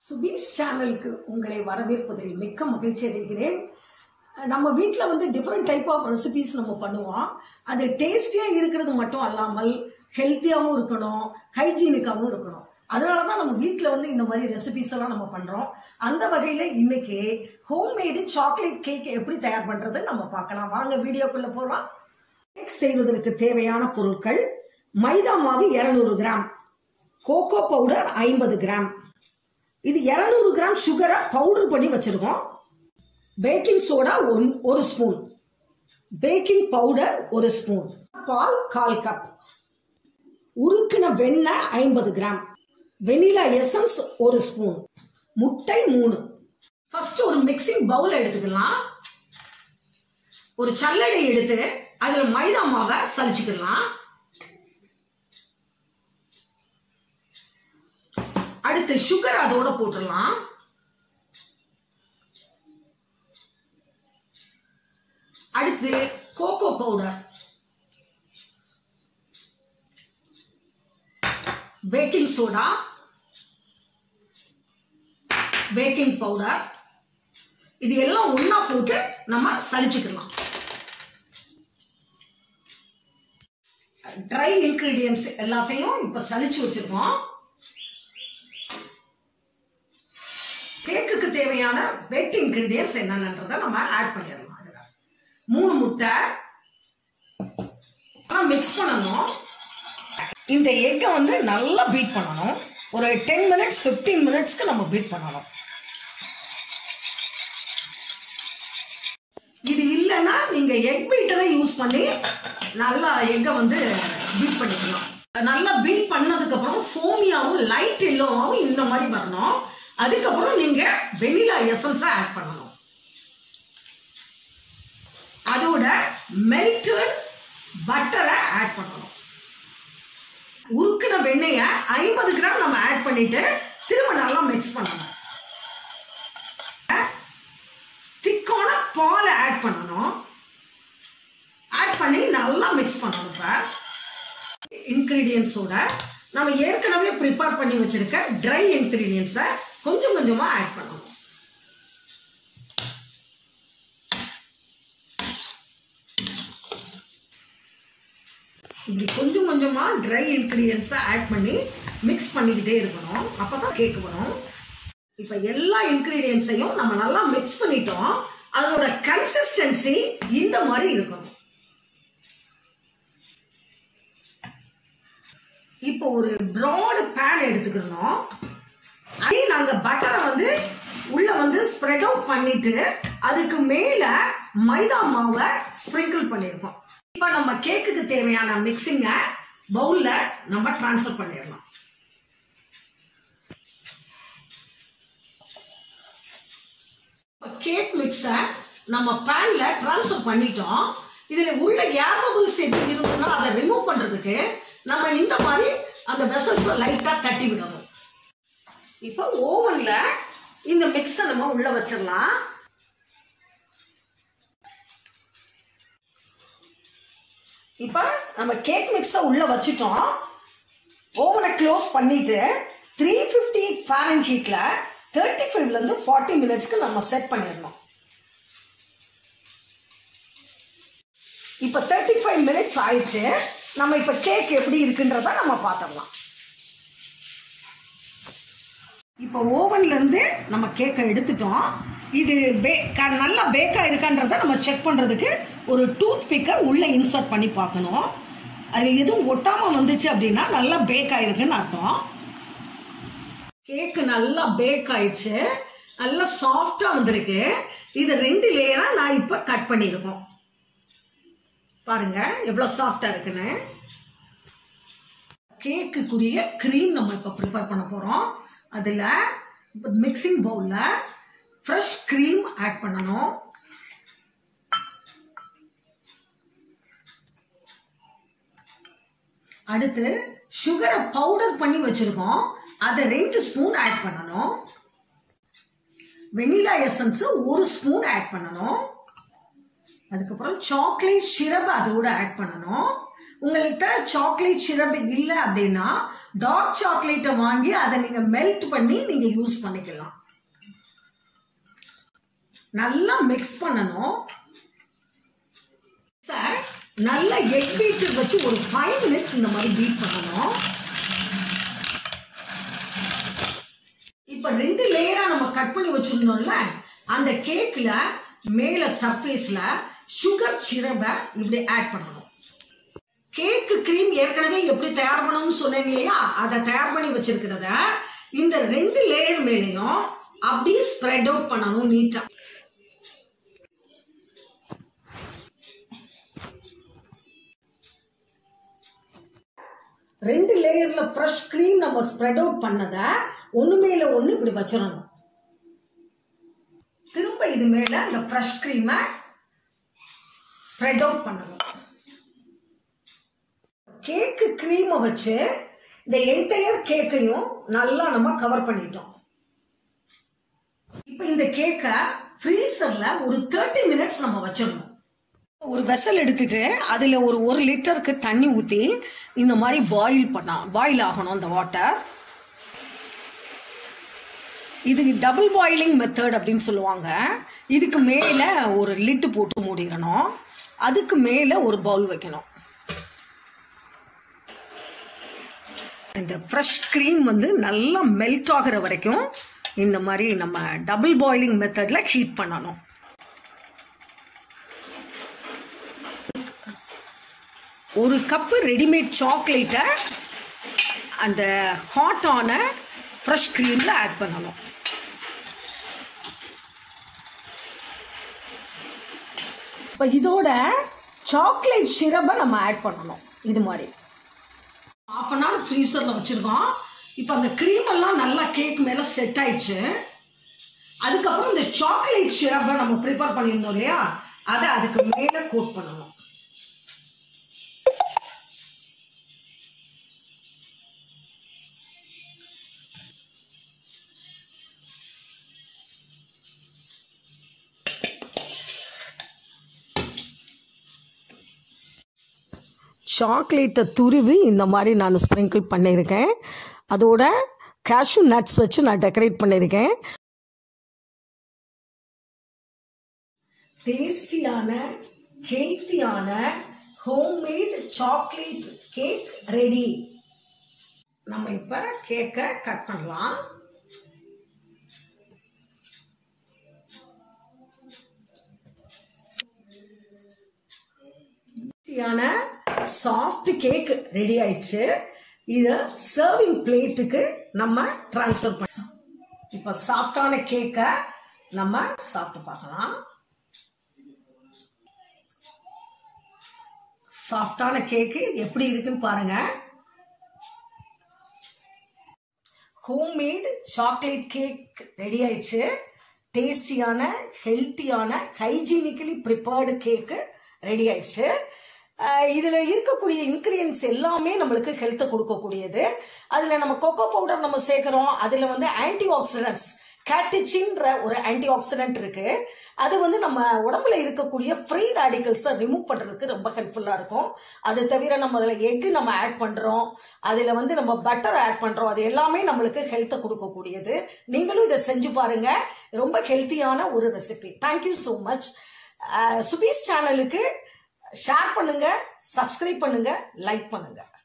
சுபீஷ் சேனலுக்கு உங்களை வரவேற்பதில் மிக்க மகிழ்ச்சி அடைகிறேன் நம்ம வீட்டில் வந்து டிஃப்ரெண்ட் டைப் ஆஃப் ரெசிபீஸ் நம்ம பண்ணுவோம் அது டேஸ்டியாக இருக்கிறது மட்டும் அல்லாமல் ஹெல்த்தியாகவும் இருக்கணும் ஹைஜீனிக்காகவும் இருக்கணும் அதனால தான் நம்ம வீட்டில் வந்து இந்த மாதிரி ரெசிபிஸ் எல்லாம் நம்ம பண்ணுறோம் அந்த வகையில் இன்னைக்கு ஹோம்மேடு சாக்லேட் கேக் எப்படி தயார் பண்ணுறது நம்ம பார்க்கலாம் வாங்க வீடியோக்குள்ளே போகலாம் கேக் செய்வதற்கு தேவையான பொருட்கள் மைதா மாவு இரநூறு கிராம் கோகோ பவுடர் ஐம்பது கிராம் இது இரநூறு கிராம் சுகரை பவுடர் பண்ணி வச்சிருக்கோம் பேக்கிங் சோடா ஒன் ஒரு ஸ்பூன் பேக்கிங் பவுடர் ஒரு ஸ்பூன் பால் கால் கப் உருக்கின வெண்ணெய் ஐம்பது கிராம் வெனிலா எசன்ஸ் ஒரு ஸ்பூன் முட்டை மூணு ஃபர்ஸ்ட் ஒரு மிக்சிங் பவுல் எடுத்துக்கலாம் ஒரு சல்லடை எடுத்து அதுல மைதா மாவை சலிச்சுக்கலாம் அடுத்து சுகர் அதோட போட்டுடலாம் அடுத்து cocoa powder baking soda baking powder இது எல்லாம் ஒண்ணா போட்டு நம்ம சலிச்சுக்கலாம் ட்ரை இன்கிரீடியன்ஸ் எல்லாத்தையும் இப்ப சலிச்சு வச்சிருக்கோம் கேக்குக்கு தேவையான வெட் இன்கிரீடியன்ஸ் என்னென்னன்றதை நம்ம ஆட் பண்ணிடலாம் அதுல மூணு முட்டை மிக்ஸ் பண்ணணும் இந்த எக்கை வந்து நல்லா பீட் பண்ணணும் ஒரு டென் மினிட்ஸ் ஃபிஃப்டீன் மினிட்ஸ்க்கு நம்ம பீட் பண்ணணும் இது இல்லைன்னா நீங்க எக் பீட்டரை யூஸ் பண்ணி நல்லா எக்கை வந்து பீட் பண்ணிக்கலாம் நல்லா பீட் பண்ணதுக்கு அப்புறம் ஃபோமியாவும் லைட் எல்லோவாவும் இந்த மாதிரி வரணும் அதுக்கப்புறம் நீங்க வெனிலா எசன்ஸை ஆட் பண்ணணும் அதோட மெல்டட் பட்டரை ஆட் பண்ணணும் உருக்கின வெண்ணெய ஐம்பது கிராம் நம்ம ஆட் பண்ணிட்டு திரும்ப நல்லா மிக்ஸ் பண்ணணும் திக்கான பாலை ஆட் பண்ணணும் ஆட் பண்ணி நல்லா மிக்ஸ் பண்ணணும் இப்போ இன்க்ரீடியன்ஸோட நம்ம ஏற்கனவே ப்ரிப்பேர் பண்ணி வச்சிருக்க ட்ரை இன்க்ரீடியன்ஸை கொஞ்சம் கொஞ்சமாக ஆட் பண்ணணும் இப்படி கொஞ்சம் கொஞ்சமாக ட்ரை இன்க்ரீடியன்ஸை ஆட் பண்ணி மிக்ஸ் பண்ணிக்கிட்டே இருக்கணும் அப்போ தான் கேக் வரும் இப்போ எல்லா இன்க்ரீடியன்ஸையும் நம்ம நல்லா மிக்ஸ் பண்ணிட்டோம் அதோட கன்சிஸ்டன்சி இந்த மாதிரி இருக்கணும் இப்போ ஒரு ப்ராட் பேன் எடுத்துக்கணும் அதே நாங்கள் பட்டரை வந்து உள்ள வந்து ஸ்ப்ரெட் அவுட் பண்ணிட்டு அதுக்கு மேல மைதா மாவை ஸ்ப்ரிங்கிள் பண்ணியிருக்கோம் இப்போ நம்ம கேக்குக்கு தேவையான மிக்சிங்கை பவுல்ல நம்ம ட்ரான்ஸ்ஃபர் பண்ணிடலாம் கேக் மிக்ஸை நம்ம பேன்ல ட்ரான்ஸ்ஃபர் பண்ணிட்டோம் இதுல உள்ள ஏர் பபுள்ஸ் எதுவும் இருந்ததுன்னா அதை ரிமூவ் பண்றதுக்கு நம்ம இந்த மாதிரி அந்த வெசல்ஸை லைட்டா தட்டி விடணும் இப்போ ஓவன்ல இந்த மிக்ஸை நம்ம உள்ள வச்சிடலாம் இப்போ நம்ம கேக் மிக்ஸை உள்ள வச்சுட்டோம் ஓவனை க்ளோஸ் பண்ணிட்டு த்ரீ ஃபிஃப்டி ஃபேரன் ஹீட்டில் தேர்ட்டி ஃபைவ்லேருந்து ஃபார்ட்டி மினிட்ஸ்க்கு நம்ம செட் பண்ணிடணும் இப்போ தேர்ட்டி ஃபைவ் மினிட்ஸ் ஆயிடுச்சு நம்ம இப்போ கேக் எப்படி இருக்குன்றத நம்ம பார்த்துடலாம் இப்போ ஓவன்லேருந்து நம்ம கேக்கை எடுத்துட்டோம் இது பே க நல்லா பேக்காக இருக்கான்றத நம்ம செக் பண்ணுறதுக்கு ஒரு டூத் பிக்கை உள்ளே இன்சர்ட் பண்ணி பார்க்கணும் அதில் எதுவும் ஒட்டாமல் வந்துச்சு அப்படின்னா நல்லா பேக் ஆயிருக்குன்னு அர்த்தம் கேக்கு நல்லா பேக் ஆயிடுச்சு நல்லா சாஃப்டாக வந்திருக்கு இது ரெண்டு லேயராக நான் இப்போ கட் பண்ணியிருக்கோம் பாருங்க எவ்வளோ சாஃப்டாக இருக்குன்னு கேக்குக்குரிய க்ரீம் நம்ம இப்போ ப்ரிப்பேர் பண்ண போகிறோம் அதில் மிக்சிங் பவுலில் ஃப்ரெஷ் க்ரீம் ஆட் பண்ணணும் அடுத்து சுகரை பவுடர் பண்ணி வச்சிருக்கோம் அதை ரெண்டு ஸ்பூன் ஆட் பண்ணணும் வெனிலா எசன்ஸ் ஒரு ஸ்பூன் ஆட் பண்ணணும் அதுக்கப்புறம் சாக்லேட் சிரப் அதோட ஆட் பண்ணணும் உங்கள்கிட்ட சாக்லேட் சிரப் இல்லை அப்படின்னா டார்க் சாக்லேட்டை வாங்கி அதை நீங்க மெல்ட் பண்ணி நீங்க யூஸ் பண்ணிக்கலாம் நல்லா மிக்ஸ் பண்ணணும் சார் நல்ல எக் பீட்டர் வச்சு ஒரு ஃபைவ் மினிட்ஸ் இந்த மாதிரி பீட் பண்ணணும் இப்ப ரெண்டு லேயரா நம்ம கட் பண்ணி வச்சிருந்தோம்ல அந்த கேக்ல மேல சர்ஃபேஸ்ல சுகர் சிரப்பை இப்படி ஆட் பண்ணணும் கேக்கு கிரீம் ஏற்கனவே எப்படி தயார் பண்ணணும்னு சொன்னேன் இல்லையா அதை தயார் பண்ணி வச்சிருக்கிறத இந்த ரெண்டு லேயர் மேலேயும் அப்படியே ஸ்ப்ரெட் அவுட் பண்ணணும் நீட்டா ரெண்டு லேயர்ல ஃப்ரெஷ் க்ரீம் நம்ம ஸ்ப்ரெட் அவுட் பண்ணதை ஒன்று மேல ஒன்று இப்படி வச்சிடணும் திரும்ப இது மேல இந்த ஃப்ரெஷ் க்ரீமை ஸ்ப்ரெட் அவுட் பண்ணணும் கேக்கு க்ரீமை வச்சு இந்த என்டையர் கேக்கையும் நல்லா நம்ம கவர் பண்ணிட்டோம் இப்போ இந்த கேக்கை ஃப்ரீசர்ல ஒரு தேர்ட்டி மினிட்ஸ் நம்ம வச்சிடணும் ஒரு வெசல் எடுத்துட்டு அதுல ஒரு ஒரு லிட்டருக்கு தண்ணி ஊத்தி இந்த மாதிரி பாயில் பண்ணா பாயில் ஆகணும் அந்த வாட்டர் இது டபுள் பாயிலிங் மெத்தட் அப்படின்னு சொல்லுவாங்க இதுக்கு மேல ஒரு லிட்டு போட்டு மூடிடணும் அதுக்கு மேல ஒரு பவுல் வைக்கணும் இந்த ஃப்ரெஷ் க்ரீம் வந்து நல்லா மெல்ட் ஆகிற வரைக்கும் இந்த மாதிரி நம்ம டபுள் பாயிலிங் மெத்தட்ல ஹீட் பண்ணணும் ஒரு கப்பு ரெடிமேட் சாக்லேட்டை அந்த ஹாட்டான ஃப்ரெஷ் க்ரீமில் ஆட் பண்ணணும் இப்போ இதோட சாக்லேட் சிரப்பை நம்ம ஆட் பண்ணணும் இது மாதிரி ஆஃப் அன் ஹவர் ஃப்ரீசரில் வச்சுருக்கோம் இப்போ அந்த க்ரீம் எல்லாம் நல்லா கேக் மேலே செட் ஆயிடுச்சு அதுக்கப்புறம் இந்த சாக்லேட் சிரப்பை நம்ம ப்ரிப்பேர் பண்ணியிருந்தோம் இல்லையா அதை அதுக்கு மேலே கோட் பண்ணணும் சாக்லேட்டை துருவி இந்த மாதிரி நான் ஸ்ப்ரிங்கிள் பண்ணியிருக்கேன் அதோட கேஷ்யூ நட்ஸ் வச்சு நான் டெக்கரேட் பண்ணியிருக்கேன் டேஸ்டியான ஹெல்த்தியான ஹோம்மேட் சாக்லேட் கேக் ரெடி நம்ம இப்போ கேக்கை கட் பண்ணலாம் டேஸ்டியான சாஃப்ட் கேக் ரெடி ஆயிடுச்சு இதை சர்விங் பிளேட்டுக்கு நம்ம ட்ரான்ஸ்ஃபர் பண்ணலாம் இப்போ சாஃப்டான கேக்கை நம்ம சாப்பிட்டு பார்க்கலாம் சாஃப்டான கேக்கு எப்படி இருக்குன்னு பாருங்க ஹோம்மேட் சாக்லேட் கேக் ரெடி ஆயிடுச்சு டேஸ்டியான ஹெல்த்தியான ஹைஜீனிக்கலி ப்ரிப்பேர்டு கேக்கு ரெடி ஆயிடுச்சு இதில் இருக்கக்கூடிய இன்க்ரீடியன்ஸ் எல்லாமே நம்மளுக்கு ஹெல்த்தை கொடுக்கக்கூடியது அதில் நம்ம கொக்கோ பவுடர் நம்ம சேர்க்குறோம் அதில் வந்து ஆன்டி ஆக்சிடென்ட்ஸ் கேட்டிச்சின்ற ஒரு ஆன்டி ஆக்சிடென்ட் இருக்கு அது வந்து நம்ம உடம்புல இருக்கக்கூடிய ஃப்ரீ ரேடிக்கல்ஸை ரிமூவ் பண்ணுறதுக்கு ரொம்ப ஹெல்ப்ஃபுல்லாக இருக்கும் அது தவிர நம்ம அதில் எக்கு நம்ம ஆட் பண்ணுறோம் அதில் வந்து நம்ம பட்டர் ஆட் பண்ணுறோம் அது எல்லாமே நம்மளுக்கு ஹெல்த்தை கொடுக்கக்கூடியது நீங்களும் இதை செஞ்சு பாருங்க ரொம்ப ஹெல்த்தியான ஒரு ரெசிபி தேங்க்யூ ஸோ மச் சுபீஸ் சேனலுக்கு ஷேர் பண்ணுங்க சப்ஸ்கிரைப் பண்ணுங்க லைக் பண்ணுங்க